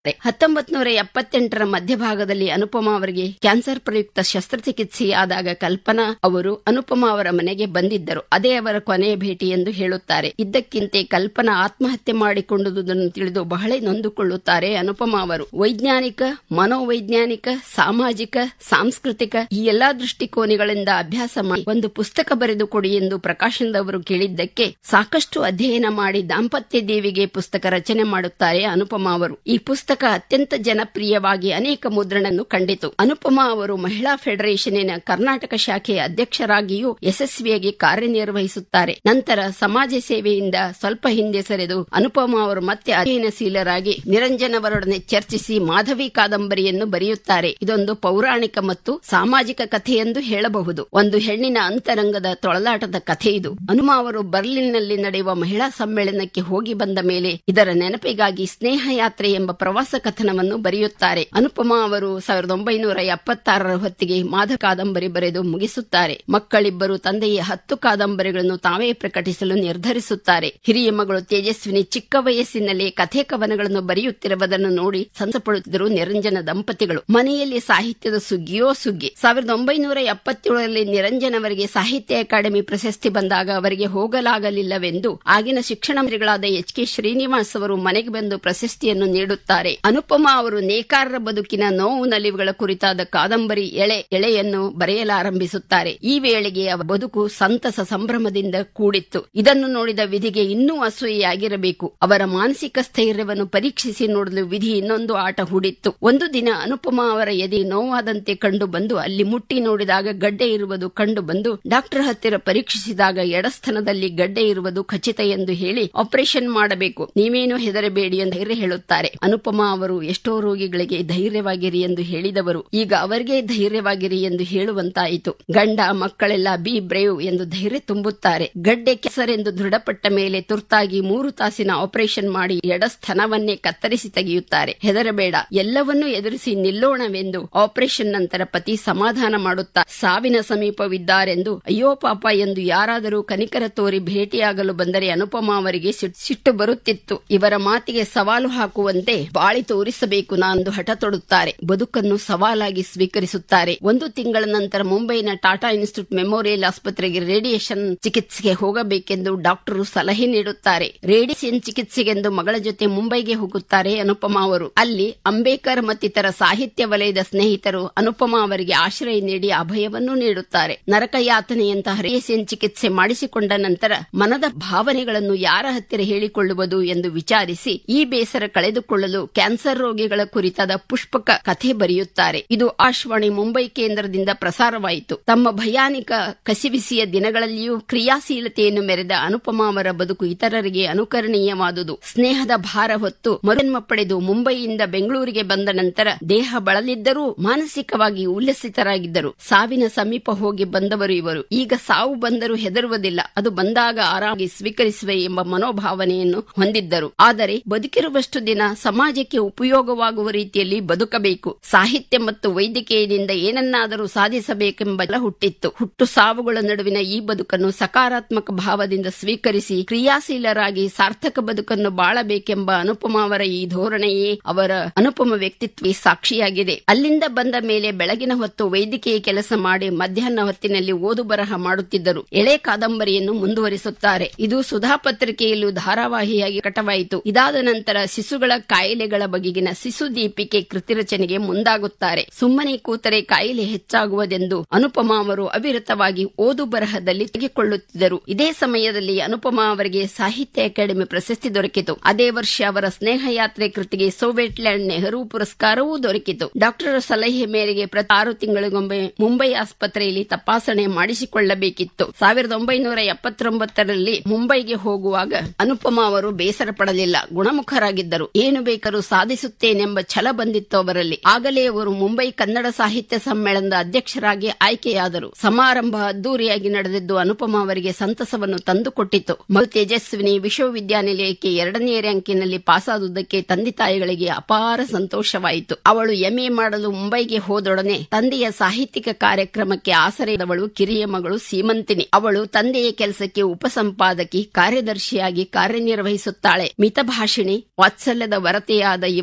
ಹತ್ತೊಂಬತ್ ನೂರ ಎಪ್ಪತ್ತೆಂಟರ ಮಧ್ಯಭಾಗದಲ್ಲಿ ಅನುಪಮಾ ಅವರಿಗೆ ಕ್ಯಾನ್ಸರ್ ಪ್ರಯುಕ್ತ ಶಸ್ತ್ರಚಿಕಿತ್ಸೆಯಾದಾಗ ಕಲ್ಪನಾ ಅವರು ಅನುಪಮಾ ಅವರ ಮನೆಗೆ ಬಂದಿದ್ದರು ಅದೇ ಅವರ ಕೊನೆಯ ಭೇಟಿ ಎಂದು ಹೇಳುತ್ತಾರೆ ಇದ್ದಕ್ಕಿಂತೆ ಕಲ್ಪನಾ ಆತ್ಮಹತ್ಯೆ ಮಾಡಿಕೊಂಡುದನ್ನು ತಿಳಿದು ಬಹಳ ನೊಂದುಕೊಳ್ಳುತ್ತಾರೆ ಅನುಪಮಾ ಅವರು ವೈಜ್ಞಾನಿಕ ಮನೋವೈಜ್ಞಾನಿಕ ಸಾಮಾಜಿಕ ಸಾಂಸ್ಕೃತಿಕ ಈ ಎಲ್ಲಾ ದೃಷ್ಟಿಕೋನಗಳಿಂದ ಅಭ್ಯಾಸ ಮಾಡಿ ಒಂದು ಪುಸ್ತಕ ಬರೆದು ಕೊಡಿ ಎಂದು ಪ್ರಕಾಶನದ ಅವರು ಕೇಳಿದ್ದಕ್ಕೆ ಸಾಕಷ್ಟು ಅಧ್ಯಯನ ಮಾಡಿ ದಾಂಪತ್ಯ ದೇವಿಗೆ ಪುಸ್ತಕ ರಚನೆ ಮಾಡುತ್ತಾರೆ ಅನುಪಮಾ ಅವರು ಈ ಪುಸ್ತಕ ಅತ್ಯಂತ ಜನಪ್ರಿಯವಾಗಿ ಅನೇಕ ಮುದ್ರಣನ್ನು ಕಂಡಿತು ಅನುಪಮಾ ಅವರು ಮಹಿಳಾ ಫೆಡರೇಷನ್ನಿನ ಕರ್ನಾಟಕ ಶಾಖೆಯ ಅಧ್ಯಕ್ಷರಾಗಿಯೂ ಯಶಸ್ವಿಯಾಗಿ ಕಾರ್ಯನಿರ್ವಹಿಸುತ್ತಾರೆ ನಂತರ ಸಮಾಜ ಸೇವೆಯಿಂದ ಸ್ವಲ್ಪ ಹಿಂದೆ ಸರಿದು ಅನುಪಮಾ ಅವರು ಮತ್ತೆ ಅಧ್ಯಯನಶೀಲರಾಗಿ ನಿರಂಜನ್ ಅವರೊಡನೆ ಚರ್ಚಿಸಿ ಮಾಧವಿ ಕಾದಂಬರಿಯನ್ನು ಬರೆಯುತ್ತಾರೆ ಇದೊಂದು ಪೌರಾಣಿಕ ಮತ್ತು ಸಾಮಾಜಿಕ ಕಥೆ ಎಂದು ಹೇಳಬಹುದು ಒಂದು ಹೆಣ್ಣಿನ ಅಂತರಂಗದ ತೊಳಲಾಟದ ಕಥೆ ಇದು ಹನುಮ ಅವರು ಬರ್ಲಿನ್ನಲ್ಲಿ ನಡೆಯುವ ಮಹಿಳಾ ಸಮ್ಮೇಳನಕ್ಕೆ ಹೋಗಿ ಬಂದ ಮೇಲೆ ಇದರ ನೆನಪಿಗಾಗಿ ಸ್ನೇಹ ಯಾತ್ರೆ ಎಂಬ ಪ್ರವಾಸ ಕಥನವನ್ನು ಬರೆಯುತ್ತಾರೆ ಅನುಪಮಾ ಅವರು ಸಾವಿರದ ಒಂಬೈನೂರ ಎಪ್ಪತ್ತಾರರ ಹೊತ್ತಿಗೆ ಮಾಧ ಕಾದಂಬರಿ ಬರೆದು ಮುಗಿಸುತ್ತಾರೆ ಮಕ್ಕಳಿಬ್ಬರು ತಂದೆಯ ಹತ್ತು ಕಾದಂಬರಿಗಳನ್ನು ತಾವೇ ಪ್ರಕಟಿಸಲು ನಿರ್ಧರಿಸುತ್ತಾರೆ ಹಿರಿಯ ಮಗಳು ತೇಜಸ್ವಿನಿ ಚಿಕ್ಕ ವಯಸ್ಸಿನಲ್ಲಿ ಕಥೆ ಕವನಗಳನ್ನು ಬರೆಯುತ್ತಿರುವುದನ್ನು ನೋಡಿ ಸಂತಪಡುತ್ತಿದ್ದರು ನಿರಂಜನ ದಂಪತಿಗಳು ಮನೆಯಲ್ಲಿ ಸಾಹಿತ್ಯದ ಸುಗ್ಗಿಯೋ ಸುಗ್ಗಿ ಸಾವಿರದ ಒಂಬೈನೂರ ಎಪ್ಪತ್ತೇಳರಲ್ಲಿ ನಿರಂಜನ್ ಅವರಿಗೆ ಸಾಹಿತ್ಯ ಅಕಾಡೆಮಿ ಪ್ರಶಸ್ತಿ ಬಂದಾಗ ಅವರಿಗೆ ಹೋಗಲಾಗಲಿಲ್ಲವೆಂದು ಆಗಿನ ಶಿಕ್ಷಣ ಮಂತ್ರಿಗಳಾದ ಎಚ್ ಕೆ ಶ್ರೀನಿವಾಸ್ ಅವರು ಮನೆಗೆ ಬಂದು ಪ್ರಶಸ್ತಿಯನ್ನು ನೀಡುತ್ತಾರೆ ಅನುಪಮಾ ಅವರು ನೇಕಾರರ ಬದುಕಿನ ನೋವು ನಲಿವುಗಳ ಕುರಿತಾದ ಕಾದಂಬರಿ ಎಳೆ ಎಳೆಯನ್ನು ಬರೆಯಲಾರಂಭಿಸುತ್ತಾರೆ ಈ ವೇಳೆಗೆ ಅವರ ಬದುಕು ಸಂತಸ ಸಂಭ್ರಮದಿಂದ ಕೂಡಿತ್ತು ಇದನ್ನು ನೋಡಿದ ವಿಧಿಗೆ ಇನ್ನೂ ಅಸೂಯೆಯಾಗಿರಬೇಕು ಅವರ ಮಾನಸಿಕ ಸ್ಥೈರ್ಯವನ್ನು ಪರೀಕ್ಷಿಸಿ ನೋಡಲು ವಿಧಿ ಇನ್ನೊಂದು ಆಟ ಹೂಡಿತ್ತು ಒಂದು ದಿನ ಅನುಪಮಾ ಅವರ ಎದೆ ನೋವಾದಂತೆ ಕಂಡು ಬಂದು ಅಲ್ಲಿ ಮುಟ್ಟಿ ನೋಡಿದಾಗ ಗಡ್ಡೆ ಇರುವುದು ಕಂಡು ಬಂದು ಡಾಕ್ಟರ್ ಹತ್ತಿರ ಪರೀಕ್ಷಿಸಿದಾಗ ಎಡಸ್ಥನದಲ್ಲಿ ಗಡ್ಡೆ ಇರುವುದು ಖಚಿತ ಎಂದು ಹೇಳಿ ಆಪರೇಷನ್ ಮಾಡಬೇಕು ನೀವೇನು ಹೆದರಬೇಡಿ ಎಂದು ಧೈರ್ಯ ಹೇಳುತ್ತಾರೆ ಅನುಪಮಾ ಅವರು ಎಷ್ಟೋ ರೋಗಿಗಳಿಗೆ ಧೈರ್ಯವಾಗಿರಿ ಎಂದು ಹೇಳಿದವರು ಈಗ ಅವರಿಗೆ ಧೈರ್ಯವಾಗಿರಿ ಎಂದು ಹೇಳುವಂತಾಯಿತು ಗಂಡ ಮಕ್ಕಳೆಲ್ಲ ಬಿ ಬ್ರೇವ್ ಎಂದು ಧೈರ್ಯ ತುಂಬುತ್ತಾರೆ ಗಡ್ಡೆ ಕೆಸರೆಂದು ದೃಢಪಟ್ಟ ಮೇಲೆ ತುರ್ತಾಗಿ ಮೂರು ತಾಸಿನ ಆಪರೇಷನ್ ಮಾಡಿ ಎಡಸ್ಥನವನ್ನೇ ಕತ್ತರಿಸಿ ತೆಗೆಯುತ್ತಾರೆ ಹೆದರಬೇಡ ಎಲ್ಲವನ್ನೂ ಎದುರಿಸಿ ನಿಲ್ಲೋಣವೆಂದು ಆಪರೇಷನ್ ನಂತರ ಪತಿ ಸಮಾಧಾನ ಮಾಡುತ್ತಾ ಸಾವಿನ ಸಮೀಪವಿದ್ದಾರೆಂದು ಅಯ್ಯೋ ಪಾಪ ಎಂದು ಯಾರಾದರೂ ಕನಿಕರ ತೋರಿ ಭೇಟಿಯಾಗಲು ಬಂದರೆ ಅನುಪಮಾ ಅವರಿಗೆ ಸಿಟ್ಟು ಬರುತ್ತಿತ್ತು ಇವರ ಮಾತಿಗೆ ಸವಾಲು ಹಾಕುವಂತೆ ಬಾಳಿ ತೋರಿಸಬೇಕು ನಾಂದು ಹಠ ತೊಡುತ್ತಾರೆ ಬದುಕನ್ನು ಸವಾಲಾಗಿ ಸ್ವೀಕರಿಸುತ್ತಾರೆ ಒಂದು ತಿಂಗಳ ನಂತರ ಮುಂಬೈನ ಟಾಟಾ ಇನ್ಸ್ಟಿಟ್ಯೂಟ್ ಮೆಮೋರಿಯಲ್ ಆಸ್ಪತ್ರೆಗೆ ರೇಡಿಯೇಷನ್ ಚಿಕಿತ್ಸೆಗೆ ಹೋಗಬೇಕೆಂದು ಡಾಕ್ಟರು ಸಲಹೆ ನೀಡುತ್ತಾರೆ ರೇಡಿಯೇಷನ್ ಚಿಕಿತ್ಸೆಗೆಂದು ಮಗಳ ಜೊತೆ ಮುಂಬೈಗೆ ಹೋಗುತ್ತಾರೆ ಅನುಪಮಾ ಅವರು ಅಲ್ಲಿ ಅಂಬೇಕರ್ ಮತ್ತಿತರ ಸಾಹಿತ್ಯ ವಲಯದ ಸ್ನೇಹಿತರು ಅನುಪಮಾ ಅವರಿಗೆ ಆಶ್ರಯ ನೀಡಿ ಅಭಯವನ್ನು ನೀಡುತ್ತಾರೆ ನರಕ ಯಾತನೆಯಂತಹ ರೇಡಿಯೇಷನ್ ಚಿಕಿತ್ಸೆ ಮಾಡಿಸಿಕೊಂಡ ನಂತರ ಮನದ ಭಾವನೆಗಳನ್ನು ಯಾರ ಹತ್ತಿರ ಹೇಳಿಕೊಳ್ಳುವುದು ಎಂದು ವಿಚಾರಿಸಿ ಈ ಬೇಸರ ಕಳೆದುಕೊಳ್ಳಲು ಕ್ಯಾನ್ಸರ್ ರೋಗಿಗಳ ಕುರಿತಾದ ಪುಷ್ಪಕ ಕಥೆ ಬರೆಯುತ್ತಾರೆ ಇದು ಆಶ್ವಾಣಿ ಮುಂಬೈ ಕೇಂದ್ರದಿಂದ ಪ್ರಸಾರವಾಯಿತು ತಮ್ಮ ಭಯಾನಿಕ ಕಸಿವಿಸಿಯ ದಿನಗಳಲ್ಲಿಯೂ ಕ್ರಿಯಾಶೀಲತೆಯನ್ನು ಮೆರೆದ ಅನುಪಮಾ ಅವರ ಬದುಕು ಇತರರಿಗೆ ಅನುಕರಣೀಯವಾದುದು ಸ್ನೇಹದ ಭಾರ ಹೊತ್ತು ಮರುಜನ್ಮ ಪಡೆದು ಮುಂಬೈಯಿಂದ ಬೆಂಗಳೂರಿಗೆ ಬಂದ ನಂತರ ದೇಹ ಬಳಲಿದ್ದರೂ ಮಾನಸಿಕವಾಗಿ ಉಲ್ಲಸಿತರಾಗಿದ್ದರು ಸಾವಿನ ಸಮೀಪ ಹೋಗಿ ಬಂದವರು ಇವರು ಈಗ ಸಾವು ಬಂದರೂ ಹೆದರುವುದಿಲ್ಲ ಅದು ಬಂದಾಗ ಆರಾಮಾಗಿ ಸ್ವೀಕರಿಸುವೆ ಎಂಬ ಮನೋಭಾವನೆಯನ್ನು ಹೊಂದಿದ್ದರು ಆದರೆ ಬದುಕಿರುವಷ್ಟು ದಿನ ಸಮಾಜಕ್ಕೆ ಉಪಯೋಗವಾಗುವ ರೀತಿಯಲ್ಲಿ ಬದುಕಬೇಕು ಸಾಹಿತ್ಯ ಮತ್ತು ವೈದ್ಯಕೀಯದಿಂದ ಏನನ್ನಾದರೂ ಸಾಧಿಸಬೇಕೆಂಬ ಛಲ ಹುಟ್ಟಿತ್ತು ಹುಟ್ಟು ಸಾವುಗಳ ನಡುವಿನ ಈ ಬದುಕನ್ನು ಸಕಾರಾತ್ಮಕ ಭಾವದಿಂದ ಸ್ವೀಕರಿಸಿ ಕ್ರಿಯಾಶೀಲರಾಗಿ ಸಾರ್ಥಕ ಬದುಕನ್ನು ಬಾಳಬೇಕೆಂಬ ಅನುಪಮ ಅವರ ಈ ಧೋರಣೆಯೇ ಅವರ ಅನುಪಮ ವ್ಯಕ್ತಿತ್ವ ಸಾಕ್ಷಿಯಾಗಿದೆ ಅಲ್ಲಿಂದ ಬಂದ ಮೇಲೆ ಬೆಳಗಿನ ಹೊತ್ತು ವೈದ್ಯಕೀಯ ಕೆಲಸ ಮಾಡಿ ಮಧ್ಯಾಹ್ನ ಹೊತ್ತಿನಲ್ಲಿ ಓದು ಬರಹ ಮಾಡುತ್ತಿದ್ದರು ಎಳೆ ಕಾದಂಬರಿಯನ್ನು ಮುಂದುವರಿಸುತ್ತಾರೆ ಇದು ಸುಧಾ ಪತ್ರಿಕೆಯಲ್ಲೂ ಧಾರಾವಾಹಿಯಾಗಿ ಕಟವಾಯಿತು ಇದಾದ ನಂತರ ಶಿಶುಗಳ ಕಾಯಿಲೆಗಳ ಬಗೆಗಿನ ಶಿಶು ದೀಪಿಕೆ ಕೃತಿ ರಚನೆಗೆ ಮುಂದಾಗುತ್ತಾರೆ ಸುಮ್ಮನೆ ಕೂತರೆ ಕಾಯಿಲೆ ಹೆಚ್ಚಾಗುವುದೆಂದು ಅನುಪಮಾ ಅವರು ಅವಿರತವಾಗಿ ಓದು ಬರಹದಲ್ಲಿ ತೆಗೆದುಕೊಳ್ಳುತ್ತಿದ್ದರು ಇದೇ ಸಮಯದಲ್ಲಿ ಅನುಪಮಾ ಅವರಿಗೆ ಸಾಹಿತ್ಯ ಅಕಾಡೆಮಿ ಪ್ರಶಸ್ತಿ ದೊರಕಿತು ಅದೇ ವರ್ಷ ಅವರ ಸ್ನೇಹ ಯಾತ್ರೆ ಕೃತಿಗೆ ಸೋವಿಯಟ್ ಲ್ಯಾಂಡ್ ನೆಹರು ಪುರಸ್ಕಾರವೂ ದೊರಕಿತು ಡಾಕ್ಟರ್ ಸಲಹೆ ಮೇರೆಗೆ ಪ್ರತಿ ಆರು ತಿಂಗಳಿಗೊಮ್ಮೆ ಮುಂಬೈ ಆಸ್ಪತ್ರೆಯಲ್ಲಿ ತಪಾಸಣೆ ಮಾಡಿಸಿಕೊಳ್ಳಬೇಕಿತ್ತು ಸಾವಿರದ ಒಂಬೈನೂರ ಎಪ್ಪತ್ತೊಂಬತ್ತರಲ್ಲಿ ಮುಂಬೈಗೆ ಹೋಗುವಾಗ ಅನುಪಮಾ ಅವರು ಬೇಸರ ಪಡಲಿಲ್ಲ ಗುಣಮುಖರಾಗಿದ್ದರು ಏನು ಬೇಕಾದರೂ ಸಾಧಿಸುತ್ತೇನೆಂಬ ಛಲ ಬಂದಿತ್ತು ಅವರಲ್ಲಿ ಆಗಲೇ ಅವರು ಮುಂಬೈ ಕನ್ನಡ ಸಾಹಿತ್ಯ ಸಮ್ಮೇಳನದ ಅಧ್ಯಕ್ಷರಾಗಿ ಆಯ್ಕೆಯಾದರು ಸಮಾರಂಭ ಅದ್ದೂರಿಯಾಗಿ ನಡೆದಿದ್ದು ಅನುಪಮಾ ಅವರಿಗೆ ಸಂತಸವನ್ನು ತಂದುಕೊಟ್ಟಿತು ಮಗು ತೇಜಸ್ವಿನಿ ವಿಶ್ವವಿದ್ಯಾನಿಲಯಕ್ಕೆ ಎರಡನೇ ರ್ಯಾಂಕಿನಲ್ಲಿ ಪಾಸಾದುದಕ್ಕೆ ತಂದೆ ತಾಯಿಗಳಿಗೆ ಅಪಾರ ಸಂತೋಷವಾಯಿತು ಅವಳು ಎಂಎ ಮಾಡಲು ಮುಂಬೈಗೆ ಹೋದೊಡನೆ ತಂದೆಯ ಸಾಹಿತ್ಯಿಕ ಕಾರ್ಯಕ್ರಮಕ್ಕೆ ಆಸರೆದವಳು ಕಿರಿಯ ಮಗಳು ಸೀಮಂತಿನಿ ಅವಳು ತಂದೆಯ ಕೆಲಸಕ್ಕೆ ಉಪಸಂಪಾದಕಿ ಕಾರ್ಯದರ್ಶಿಯಾಗಿ ಕಾರ್ಯನಿರ್ವಹಿಸುತ್ತಾಳೆ ಮಿತಭಾಷಿಣಿ ವಾತ್ಸಲ್ಯದ ವರತೆಯಾದ ಇವಳು ತಂದೆ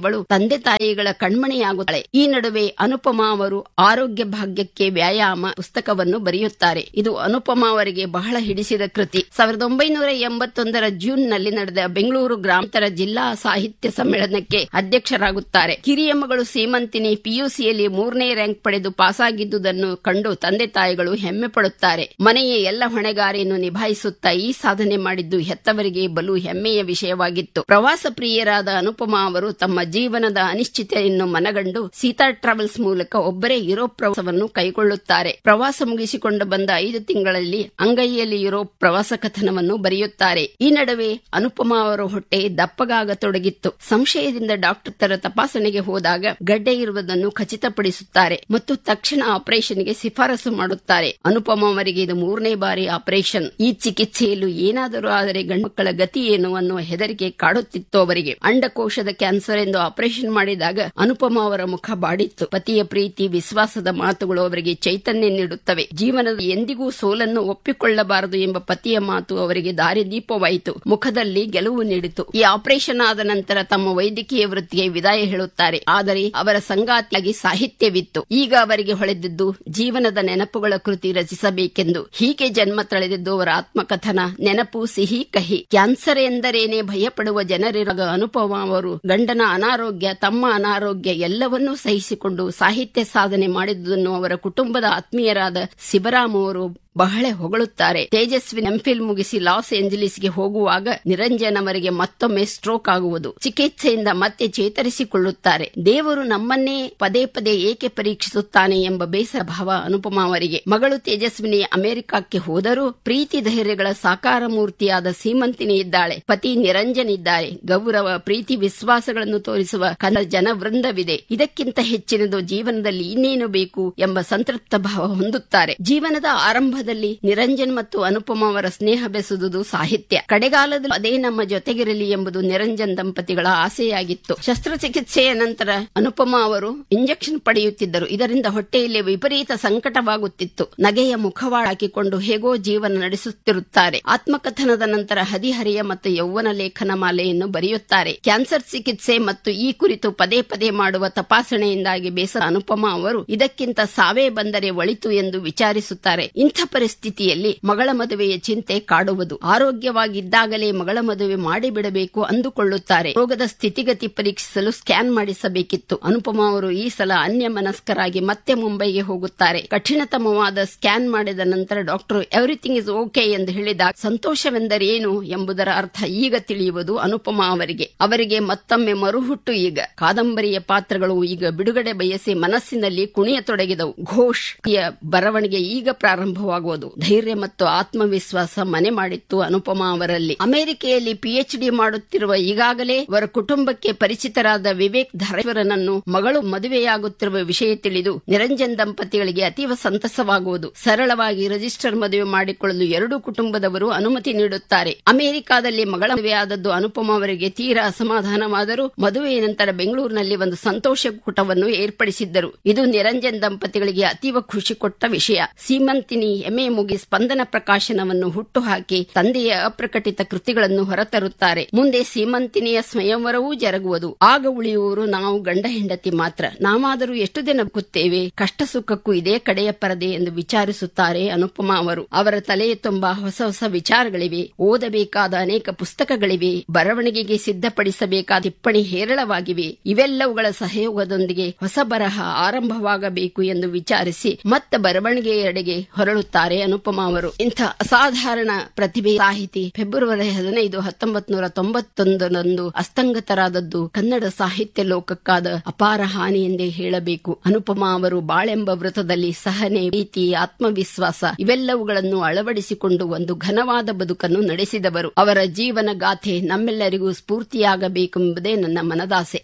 ತಂದೆ ತಾಯಿಗಳ ಕಣ್ಮಣಿಯಾಗುತ್ತಾಳೆ ಈ ನಡುವೆ ಅನುಪಮಾ ಅವರು ಆರೋಗ್ಯ ಭಾಗ್ಯಕ್ಕೆ ವ್ಯಾಯಾಮ ಪುಸ್ತಕವನ್ನು ಬರೆಯುತ್ತಾರೆ ಇದು ಅನುಪಮಾ ಅವರಿಗೆ ಬಹಳ ಹಿಡಿಸಿದ ಕೃತಿ ಸಾವಿರದ ಒಂಬೈನೂರ ಎಂಬತ್ತೊಂದರ ಜೂನ್ ನಲ್ಲಿ ನಡೆದ ಬೆಂಗಳೂರು ಗ್ರಾಮಾಂತರ ಜಿಲ್ಲಾ ಸಾಹಿತ್ಯ ಸಮ್ಮೇಳನಕ್ಕೆ ಅಧ್ಯಕ್ಷರಾಗುತ್ತಾರೆ ಕಿರಿಯ ಮಗಳು ಸೀಮಂತಿನಿ ಪಿಯುಸಿಯಲ್ಲಿ ಮೂರನೇ ರ್ಯಾಂಕ್ ಪಡೆದು ಪಾಸಾಗಿದ್ದುದನ್ನು ಕಂಡು ತಂದೆ ತಾಯಿಗಳು ಹೆಮ್ಮೆ ಪಡುತ್ತಾರೆ ಮನೆಯ ಎಲ್ಲ ಹೊಣೆಗಾರಿಯನ್ನು ನಿಭಾಯಿಸುತ್ತಾ ಈ ಸಾಧನೆ ಮಾಡಿದ್ದು ಹೆತ್ತವರಿಗೆ ಬಲು ಹೆಮ್ಮೆಯ ವಿಷಯವಾಗಿತ್ತು ಪ್ರವಾಸ ಪ್ರಿಯರಾದ ಅನುಪಮಾ ಅವರು ತಮ್ಮ ಜೀವನದ ಅನಿಶ್ಚಿತೆಯನ್ನು ಮನಗಂಡು ಸೀತಾ ಟ್ರಾವೆಲ್ಸ್ ಮೂಲಕ ಒಬ್ಬರೇ ಯುರೋಪ್ ಪ್ರವಾಸವನ್ನು ಕೈಗೊಳ್ಳುತ್ತಾರೆ ಪ್ರವಾಸ ಮುಗಿಸಿಕೊಂಡು ಬಂದ ಐದು ತಿಂಗಳಲ್ಲಿ ಅಂಗೈಯಲ್ಲಿ ಯುರೋಪ್ ಪ್ರವಾಸ ಕಥನವನ್ನು ಬರೆಯುತ್ತಾರೆ ಈ ನಡುವೆ ಅನುಪಮಾ ಅವರ ಹೊಟ್ಟೆ ದಪ್ಪಗಾಗತೊಡಗಿತ್ತು ಸಂಶಯದಿಂದ ಡಾಕ್ಟರ್ ತರ ತಪಾಸಣೆಗೆ ಹೋದಾಗ ಗಡ್ಡೆ ಇರುವುದನ್ನು ಖಚಿತಪಡಿಸುತ್ತಾರೆ ಮತ್ತು ತಕ್ಷಣ ಆಪರೇಷನ್ಗೆ ಶಿಫಾರಸು ಮಾಡುತ್ತಾರೆ ಅನುಪಮಾ ಅವರಿಗೆ ಇದು ಮೂರನೇ ಬಾರಿ ಆಪರೇಷನ್ ಈ ಚಿಕಿತ್ಸೆಯಲ್ಲೂ ಏನಾದರೂ ಆದರೆ ಗಂಡುಮಕ್ಕಳ ಗತಿ ಏನು ಅನ್ನುವ ಹೆದರಿಕೆ ಕಾಡುತ್ತಿತ್ತು ಅವರಿಗೆ ಅಂಡಕೋಶದ ಕ್ಯಾನ್ಸರ್ ಎಂದು ಆಪರೇಷನ್ ಮಾಡಿದಾಗ ಅನುಪಮಾ ಅವರ ಮುಖ ಬಾಡಿತ್ತು ಪತಿಯ ಪ್ರೀತಿ ವಿಶ್ವಾಸದ ಮಾತುಗಳು ಅವರಿಗೆ ಚೈತನ್ಯ ನೀಡುತ್ತವೆ ಜೀವನದ ಎಂದಿಗೂ ಸೋಲನ್ನು ಒಪ್ಪಿಕೊಳ್ಳಬಾರದು ಎಂಬ ಪತಿಯ ಮಾತು ಅವರಿಗೆ ದಾರಿದೀಪವಾಯಿತು ಮುಖದಲ್ಲಿ ಗೆಲುವು ನೀಡಿತು ಈ ಆಪರೇಷನ್ ಆದ ನಂತರ ತಮ್ಮ ವೈದ್ಯಕೀಯ ವೃತ್ತಿಗೆ ವಿದಾಯ ಹೇಳುತ್ತಾರೆ ಆದರೆ ಅವರ ಸಂಗಾತಿಯಾಗಿ ಸಾಹಿತ್ಯವಿತ್ತು ಈಗ ಅವರಿಗೆ ಹೊಳೆದಿದ್ದು ಜೀವನದ ನೆನಪುಗಳ ಕೃತಿ ರಚಿಸಬೇಕೆಂದು ಹೀಗೆ ಜನ್ಮ ತಳೆದಿದ್ದು ಅವರ ಆತ್ಮಕಥನ ನೆನಪು ಸಿಹಿ ಕಹಿ ಕ್ಯಾನ್ಸರ್ ಎಂದರೇನೆ ಭಯಪಡುವ ಜನರಿರಾಗ ಅನುಪಮ ಅವರು ಗಂಡನ ಅನಾರೋಗ್ಯ ತಮ್ಮ ಅನಾರೋಗ್ಯ ಎಲ್ಲವನ್ನೂ ಸಹಿಸಿಕೊಂಡು ಸಾಹಿತ್ಯ ಸಾಧನೆ ಮಾಡಿದುದನ್ನು ಅವರ ಕುಟುಂಬದ ಆತ್ಮೀಯರಾದ ಶಿವರಾಮ್ ಅವರು ಬಹಳ ಹೊಗಳುತ್ತಾರೆ ತೇಜಸ್ವಿ ಎಂಫಿಲ್ ಮುಗಿಸಿ ಲಾಸ್ ಏಂಜಲೀಸ್ಗೆ ಹೋಗುವಾಗ ನಿರಂಜನ್ ಅವರಿಗೆ ಮತ್ತೊಮ್ಮೆ ಸ್ಟ್ರೋಕ್ ಆಗುವುದು ಚಿಕಿತ್ಸೆಯಿಂದ ಮತ್ತೆ ಚೇತರಿಸಿಕೊಳ್ಳುತ್ತಾರೆ ದೇವರು ನಮ್ಮನ್ನೇ ಪದೇ ಪದೇ ಏಕೆ ಪರೀಕ್ಷಿಸುತ್ತಾನೆ ಎಂಬ ಬೇಸರ ಭಾವ ಅನುಪಮಾ ಅವರಿಗೆ ಮಗಳು ತೇಜಸ್ವಿನಿ ಅಮೆರಿಕಕ್ಕೆ ಹೋದರೂ ಪ್ರೀತಿ ಧೈರ್ಯಗಳ ಸಾಕಾರ ಮೂರ್ತಿಯಾದ ಸೀಮಂತಿನಿ ಇದ್ದಾಳೆ ಪತಿ ನಿರಂಜನ್ ಇದ್ದಾರೆ ಗೌರವ ಪ್ರೀತಿ ವಿಶ್ವಾಸಗಳನ್ನು ತೋರಿಸುವ ಕನ್ನಡ ಜನವೃಂದವಿದೆ ಇದಕ್ಕಿಂತ ಹೆಚ್ಚಿನದು ಜೀವನದಲ್ಲಿ ಇನ್ನೇನು ಬೇಕು ಎಂಬ ಸಂತೃಪ್ತ ಭಾವ ಹೊಂದುತ್ತಾರೆ ಜೀವನದ ಆರಂಭದಲ್ಲಿ ನಿರಂಜನ್ ಮತ್ತು ಅನುಪಮ ಅವರ ಸ್ನೇಹ ಬೆಸುವುದು ಸಾಹಿತ್ಯ ಕಡೆಗಾಲದಲ್ಲಿ ಅದೇ ನಮ್ಮ ಜೊತೆಗಿರಲಿ ಎಂಬುದು ನಿರಂಜನ್ ದಂಪತಿಗಳ ಆಸೆಯಾಗಿತ್ತು ಶಸ್ತ್ರಚಿಕಿತ್ಸೆಯ ನಂತರ ಅನುಪಮ ಅವರು ಇಂಜೆಕ್ಷನ್ ಪಡೆಯುತ್ತಿದ್ದರು ಇದರಿಂದ ಹೊಟ್ಟೆಯಲ್ಲಿ ವಿಪರೀತ ಸಂಕಟವಾಗುತ್ತಿತ್ತು ನಗೆಯ ಮುಖವಾಡ ಹಾಕಿಕೊಂಡು ಹೇಗೋ ಜೀವನ ನಡೆಸುತ್ತಿರುತ್ತಾರೆ ಆತ್ಮಕಥನದ ನಂತರ ಹದಿಹರಿಯ ಮತ್ತು ಯೌವನ ಲೇಖನ ಮಾಲೆಯನ್ನು ಬರೆಯುತ್ತಾರೆ ಕ್ಯಾನ್ಸರ್ ಚಿಕಿತ್ಸೆ ಮತ್ತು ಈ ಕುರಿತು ಪದೇ ಪದೇ ಮಾಡುವ ತಪಾಸಣೆಯಿಂದಾಗಿ ಬೇಸರ ಅನುಪಮ ಅವರು ಇದಕ್ಕಿಂತ ಸಾವೇ ಬಂದರೆ ಒಳಿತು ಎಂದು ವಿಚಾರಿಸುತ್ತಾರೆ ಇಂಥ ಪರಿಸ್ಥಿತಿಯಲ್ಲಿ ಮಗಳ ಮದುವೆಯ ಚಿಂತೆ ಕಾಡುವುದು ಆರೋಗ್ಯವಾಗಿದ್ದಾಗಲೇ ಮಗಳ ಮದುವೆ ಮಾಡಿಬಿಡಬೇಕು ಅಂದುಕೊಳ್ಳುತ್ತಾರೆ ರೋಗದ ಸ್ಥಿತಿಗತಿ ಪರೀಕ್ಷಿಸಲು ಸ್ಕ್ಯಾನ್ ಮಾಡಿಸಬೇಕಿತ್ತು ಅನುಪಮ ಅವರು ಈ ಸಲ ಅನ್ಯ ಮನಸ್ಕರಾಗಿ ಮತ್ತೆ ಮುಂಬೈಗೆ ಹೋಗುತ್ತಾರೆ ಕಠಿಣತಮವಾದ ಸ್ಕ್ಯಾನ್ ಮಾಡಿದ ನಂತರ ಡಾಕ್ಟರ್ ಎವ್ರಿಥಿಂಗ್ ಇಸ್ ಓಕೆ ಎಂದು ಹೇಳಿದಾಗ ಸಂತೋಷವೆಂದರೇನು ಎಂಬುದರ ಅರ್ಥ ಈಗ ತಿಳಿಯುವುದು ಅನುಪಮ ಅವರಿಗೆ ಅವರಿಗೆ ಮತ್ತೊಮ್ಮೆ ಮರುಹುಟ್ಟು ಈಗ ಕಾದಂಬರಿಯ ಪಾತ್ರಗಳು ಈಗ ಬಿಡುಗಡೆ ಬಯಸಿ ಮನಸ್ಸಿನಲ್ಲಿ ಕುಣಿಯತೊಡಗಿದವು ಘೋಷ್ ಬರವಣಿಗೆ ಈಗ ಪ್ರಾರಂಭವಾಗುವುದು ಧೈರ್ಯ ಮತ್ತು ಆತ್ಮವಿಶ್ವಾಸ ಮನೆ ಮಾಡಿತ್ತು ಅನುಪಮಾ ಅವರಲ್ಲಿ ಅಮೆರಿಕೆಯಲ್ಲಿ ಪಿಎಚ್ ಡಿ ಮಾಡುತ್ತಿರುವ ಈಗಾಗಲೇ ಅವರ ಕುಟುಂಬಕ್ಕೆ ಪರಿಚಿತರಾದ ವಿವೇಕ್ ಧರೇಶ್ವರನನ್ನು ಮಗಳು ಮದುವೆಯಾಗುತ್ತಿರುವ ವಿಷಯ ತಿಳಿದು ನಿರಂಜನ್ ದಂಪತಿಗಳಿಗೆ ಅತೀವ ಸಂತಸವಾಗುವುದು ಸರಳವಾಗಿ ರಿಜಿಸ್ಟರ್ ಮದುವೆ ಮಾಡಿಕೊಳ್ಳಲು ಎರಡೂ ಕುಟುಂಬದವರು ಅನುಮತಿ ನೀಡುತ್ತಾರೆ ಅಮೆರಿಕಾದಲ್ಲಿ ಮಗಳ ಮದುವೆಯಾದದ್ದು ಅನುಪಮ ಅವರಿಗೆ ತೀರಾ ಅಸಮಾಧಾನವಾದರೂ ಮದುವೆಯ ನಂತರ ಬೆಂಗಳೂರಿನಲ್ಲಿ ಒಂದು ಸಂತೋಷ ಕೂಟವನ್ನು ಏರ್ಪಡಿಸಿದ್ದರು ಇದು ನಿರಂಜನ್ ದಂಪತಿಗಳಿಗೆ ಅತೀವ ಖುಷಿ ಕೊಟ್ಟ ವಿಷಯ ಸೀಮಂತಿನಿ ಎಮೆ ಮುಗಿ ಸ್ಪಂದನ ಪ್ರಕಾಶನವನ್ನು ಹುಟ್ಟುಹಾಕಿ ತಂದೆಯ ಅಪ್ರಕಟಿತ ಕೃತಿಗಳನ್ನು ಹೊರತರುತ್ತಾರೆ ಮುಂದೆ ಸೀಮಂತಿನಿಯ ಸ್ವಯಂವರವೂ ಜರುಗುವುದು ಆಗ ಉಳಿಯುವರು ನಾವು ಗಂಡ ಹೆಂಡತಿ ಮಾತ್ರ ನಾವಾದರೂ ಎಷ್ಟು ದಿನ ಬದುಕುತ್ತೇವೆ ಕಷ್ಟ ಸುಖಕ್ಕೂ ಇದೇ ಕಡೆಯ ಪರದೆ ಎಂದು ವಿಚಾರಿಸುತ್ತಾರೆ ಅನುಪಮಾ ಅವರು ಅವರ ತಲೆಯ ತುಂಬಾ ಹೊಸ ಹೊಸ ವಿಚಾರಗಳಿವೆ ಓದಬೇಕಾದ ಅನೇಕ ಪುಸ್ತಕಗಳಿವೆ ಬರವಣಿಗೆಗೆ ಸಿದ್ಧಪಡಿಸಬೇಕಾದ ಟಿಪ್ಪಣಿ ಹೇರಳವಾಗಿವೆ ಇವೆಲ್ಲವುಗಳ ಸಹಯೋಗದೊಂದಿಗೆ ಹೊಸ ಬರಹ ಆರಂಭವಾಗಬೇಕು ಎಂದು ವಿಚಾರಿಸಿ ಮತ್ತೆ ಬರವಣಿಗೆಯೆಡೆಗೆ ಹೊರಳುತ್ತಾರೆ ಅನುಪಮಾ ಅವರು ಇಂಥ ಅಸಾಧಾರಣ ಪ್ರತಿಭೆ ಸಾಹಿತಿ ಫೆಬ್ರವರಿ ಹದಿನೈದು ಹತ್ತೊಂಬತ್ ನೂರ ತೊಂಬತ್ತೊಂದರಂದು ಅಸ್ತಂಗತರಾದದ್ದು ಕನ್ನಡ ಸಾಹಿತ್ಯ ಲೋಕಕ್ಕಾದ ಅಪಾರ ಹಾನಿ ಎಂದೇ ಹೇಳಬೇಕು ಅನುಪಮಾ ಅವರು ಬಾಳೆಂಬ ವೃತ್ತದಲ್ಲಿ ಸಹನೆ ಪ್ರೀತಿ ಆತ್ಮವಿಶ್ವಾಸ ಇವೆಲ್ಲವುಗಳನ್ನು ಅಳವಡಿಸಿಕೊಂಡು ಒಂದು ಘನವಾದ ಬದುಕನ್ನು ನಡೆಸಿದವರು ಅವರ ಜೀವನ ಗಾಥೆ ನಮ್ಮೆಲ್ಲರಿಗೂ ಸ್ಫೂರ್ತಿಯಾಗಬೇಕೆಂಬುದೇ ನನ್ನ ಮನದಾಸೆ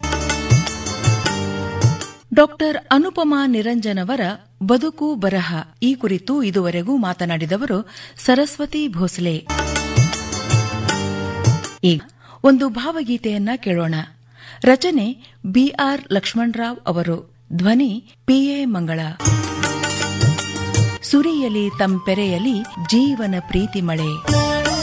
ಡಾಕ್ಟರ್ ಅನುಪಮಾ ನಿರಂಜನ್ ಅವರ ಬದುಕು ಬರಹ ಈ ಕುರಿತು ಇದುವರೆಗೂ ಮಾತನಾಡಿದವರು ಸರಸ್ವತಿ ಭೋಸಲೆ ಈಗ ಒಂದು ಭಾವಗೀತೆಯನ್ನ ಕೇಳೋಣ ರಚನೆ ಬಿಆರ್ ಲಕ್ಷ್ಮಣರಾವ್ ಅವರು ಧ್ವನಿ ಪಿಎ ಮಂಗಳ ಸುರಿಯಲಿ ತಂಪೆರೆಯಲಿ ಜೀವನ ಪ್ರೀತಿ ಮಳೆ